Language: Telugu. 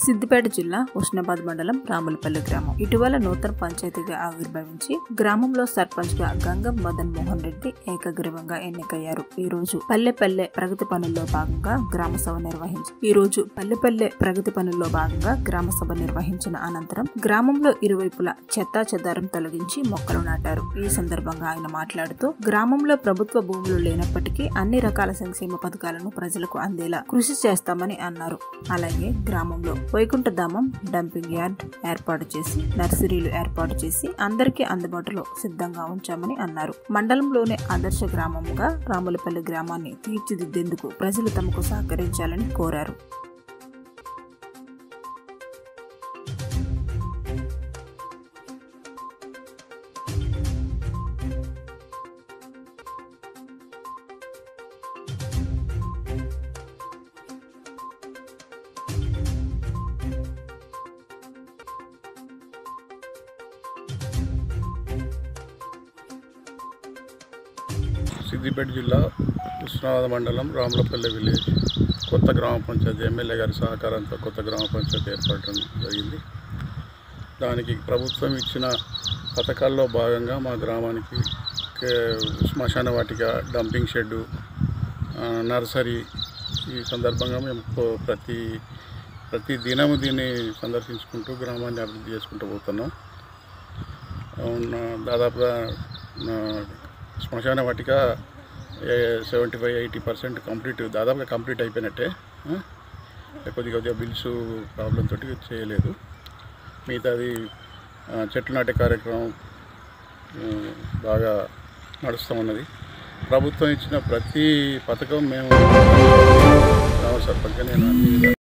సిద్దిపేట జిల్లా ఉష్ణాబాద్ మండలం రాములపల్లి గ్రామం ఇటీవల నూతన పంచాయతీగా ఆవిర్భవించి గ్రామంలో సర్పంచ్ గా గంగం మదన్ మోహన్ రెడ్డి ఏకగ్రీవంగా ఎన్నికయ్యారు ఈ రోజు పల్లె పల్లె ప్రగతి పనుల్లో భాగంగా గ్రామ సభ నిర్వహించి ఈ రోజు పల్లె పల్లె ప్రగతి పనుల్లో భాగంగా గ్రామ సభ నిర్వహించిన అనంతరం గ్రామంలో ఇరువైపులా చెత్తా చెదారం తొలగించి మొక్కలు నాటారు ఈ సందర్భంగా ఆయన మాట్లాడుతూ గ్రామంలో ప్రభుత్వ భూములు లేనప్పటికీ అన్ని రకాల సంక్షేమ పథకాలను ప్రజలకు అందేలా కృషి చేస్తామని అన్నారు అలాగే గ్రామంలో వైకుంఠధామం డంపింగ్ యార్డ్ ఏర్పాటు చేసి నర్సరీలు ఏర్పాటు చేసి అందరికీ అందుబాటులో సిద్ధంగా ఉంచామని అన్నారు మండలంలోనే ఆదర్శ గ్రామంగా రాములపల్లి గ్రామాన్ని తీర్చిదిద్దేందుకు ప్రజలు తమకు సహకరించాలని కోరారు సిద్దిపేట జిల్లా ఉస్మానాబాద్ మండలం రాములపల్లి విలేజ్ కొత్త గ్రామ పంచాయతీ ఎమ్మెల్యే గారి సహకారంతో కొత్త గ్రామ పంచాయతీ ఏర్పడటం జరిగింది దానికి ప్రభుత్వం ఇచ్చిన పథకాల్లో భాగంగా మా గ్రామానికి కే- శ్మశాన వాటిక డంపింగ్ షెడ్డు ఆ, నర్సరీ ఈ సందర్భంగా మేము పో- ప్రతి ప్రతి దినము దీన్ని సందర్శించుకుంటూ గ్రామాన్ని అభివృద్ధి చేసుకుంటూ పోతున్నాం అవును, దాదాపుగా ఆ, శ్మశాన వాటిక seventy five eighty percent complete దాదాపుగా కంప్లీట్ అయిపోయినట్టే ఆ? కొద్దిగా కొద్దిగా బిల్స్ ప్రాబ్లం తోటి చేయలేదు మిగతాది ఆ, చెట్లు నాటే కార్యక్రమం ఆ, బాగా నడుస్తూ ఉన్నది ప్రభుత్వం ఇచ్చిన ప్రతి పథకం మేము